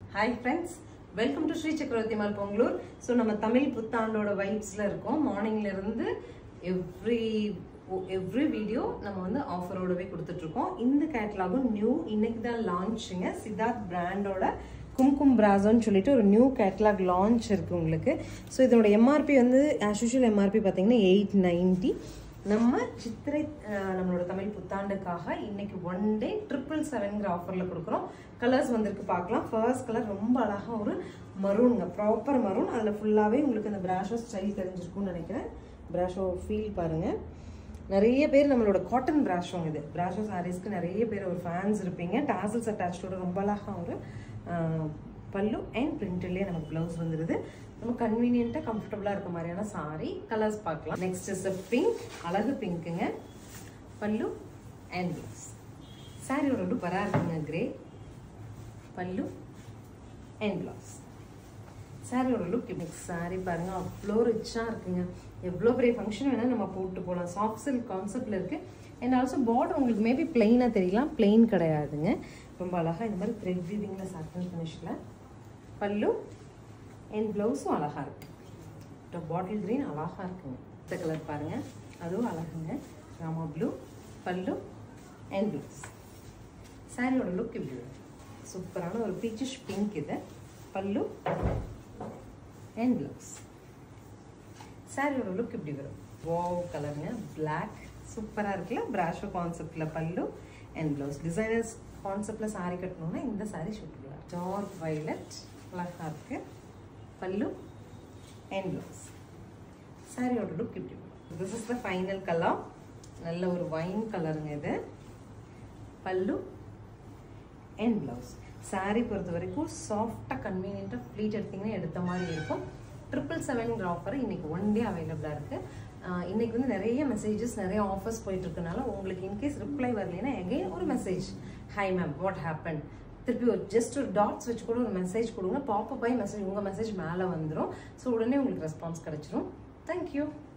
Hi friends welcome to Sri Chakravarthy mall Pongalur so நம்ம தமிழ் புத்தாண்டோட வைப்ஸில் இருக்கோம் மார்னிங்ல இருந்து எவ்ரி எவ்ரி வீடியோ நம்ம வந்து ஆஃபரோடவே கொடுத்துட்ருக்கோம் இந்த கேட்லாகும் நியூ இன்னைக்கு தான் லான்ச்சுங்க சித்தார்த் பிராண்டோட கும்கும் பிராசோன்னு சொல்லிட்டு ஒரு நியூ கேட்லாக் லான்ச் இருக்கு உங்களுக்கு ஸோ இதோட எம்ஆர்பி வந்து ஆஸ் யூஷுவல் எம்ஆர்பி பார்த்தீங்கன்னா எயிட் நைன்ட்டி நம்ம சித்திரை அஹ், நம்மளோட தமிழ் புத்தாண்டுக்காக இன்னைக்கு ஒன் டே ட்ரிபிள் செவன்ங்கிற ஆஃபரில் கொடுக்குறோம் கலர்ஸ் வந்திருக்கு பார்க்கலாம் ஃபர்ஸ்ட் கலர் ரொம்ப அழகாக ஒரு மரூனுங்க ப்ராப்பர் மரூன் அதில் ஃபுல்லாகவே உங்களுக்கு அந்த பிராஷோ ஸ்டைல் தெரிஞ்சிருக்கும்னு நினைக்கிறேன் பிராஷோ ஃபீல் பாருங்கள் நிறைய பேர் நம்மளோட காட்டன் பிராஷோங்க இது பிராஷோ சாரீஸ்க்கு நிறைய பேர் ஒரு ஃபேன்ஸ் இருப்பீங்க டாசல்ஸ் அட்டாச்சோட ரொம்ப அழகாக ஒரு அஹ், பல்லு அண்ட் பிரிண்ட்லேயே நமக்கு ப்ளவுஸ் வந்துடுது நம்ம கன்வீனியண்ட்டாக கம்ஃபர்டபுளாக இருக்க மாதிரியான சாரி கலர்ஸ் பார்க்கலாம் நெக்ஸ்ட் இஸ் பிங்க் அழகு பிங்க்குங்க பல்லு அண்ட் ப்ளவுஸ் சாரியோட லுக் வரா இருக்குங்க கிரே பல்லு அண்ட் ப்ளவுஸ் சாரியோட லுக் இப்படி சாரி பாருங்க அவ்வளோ ரிச்சாக இருக்குங்க எவ்வளோ பெரிய ஃபங்க்ஷன் வேணால் நம்ம போட்டு போகலாம் சாஃப்ட் சில்க் கான்செப்டில் இருக்குது அண்ட் ஆல்சோ பார்டர் உங்களுக்கு மேபி பிளெயினாக தெரியலாம் பிளெயின் கிடையாதுங்க ரொம்ப அழகாக இந்த மாதிரி த்ரெட் வீவிங்கில் சாட்டன் ஃபினிஷில் பல்லு அண்ட் ப்ளவுஸும் அழகாக இருக்குது பாட்டில் க்ரீன் அழகாக இருக்குங்க இந்த கலர் பாருங்கள் அதுவும் அழகுங்க Rama blue pallu and blouse சாரியோட லுக் இப்படி வரும். சூப்பரான ஒரு பீச்சிஷ் பிங்க் இது பல்லு அண்ட் ப்ளவுஸ் சாரியோட லுக் இப்படி வரும் வாவ் கலருங்க பிளாக் சூப்பராக இருக்குல்ல பிராஷோ கான்செப்டில் பல்லு அண்ட் ப்ளவுஸ் டிசைனர்ஸ் கான்செப்டில் சாரி கட்டணும்னா இந்த சாரி சூப்பராக டார்க் வைலட் அழகாக இருக்கு பல்லு அண்ட் ப்ளவுஸ் சாரியோட லுக் இப்படி வரும் this is the final colour நல்ல ஒரு வைன் கலருங்க இது பல்லு அண்ட் ப்ளவுஸ் saree பொறுத்த வரைக்கும் சாஃப்டாக கன்வீனியண்ட்டாக ஃப்ளீட் எடுத்தீங்கன்னா எடுத்த மாதிரி இருக்கும் ட்ரிபிள் செவன்ங்கிற ஆஃபர் இன்னைக்கு ஒன் டே அவைலபிளாக இருக்குது இன்னைக்கு வந்து நிறைய மெசேஜஸ் நிறைய ஆஃபர்ஸ் போயிட்டு இருக்கனால உங்களுக்கு இன்கேஸ் ரிப்ளை வரலைன்னா எகைன் ஒரு message hi ma'am what happen திருப்பி ஒரு ஜஸ்ட் ஒரு டாட்ஸ் வச்சு கூட ஒரு மெசேஜ் கொடுங்க பாப்பப் ஆகி மெசேஜ் உங்கள் மெசேஜ் மேலே வந்துடும் ஸோ உடனே உங்களுக்கு ரெஸ்பான்ஸ் கிடைச்சிரும் தேங்க்யூ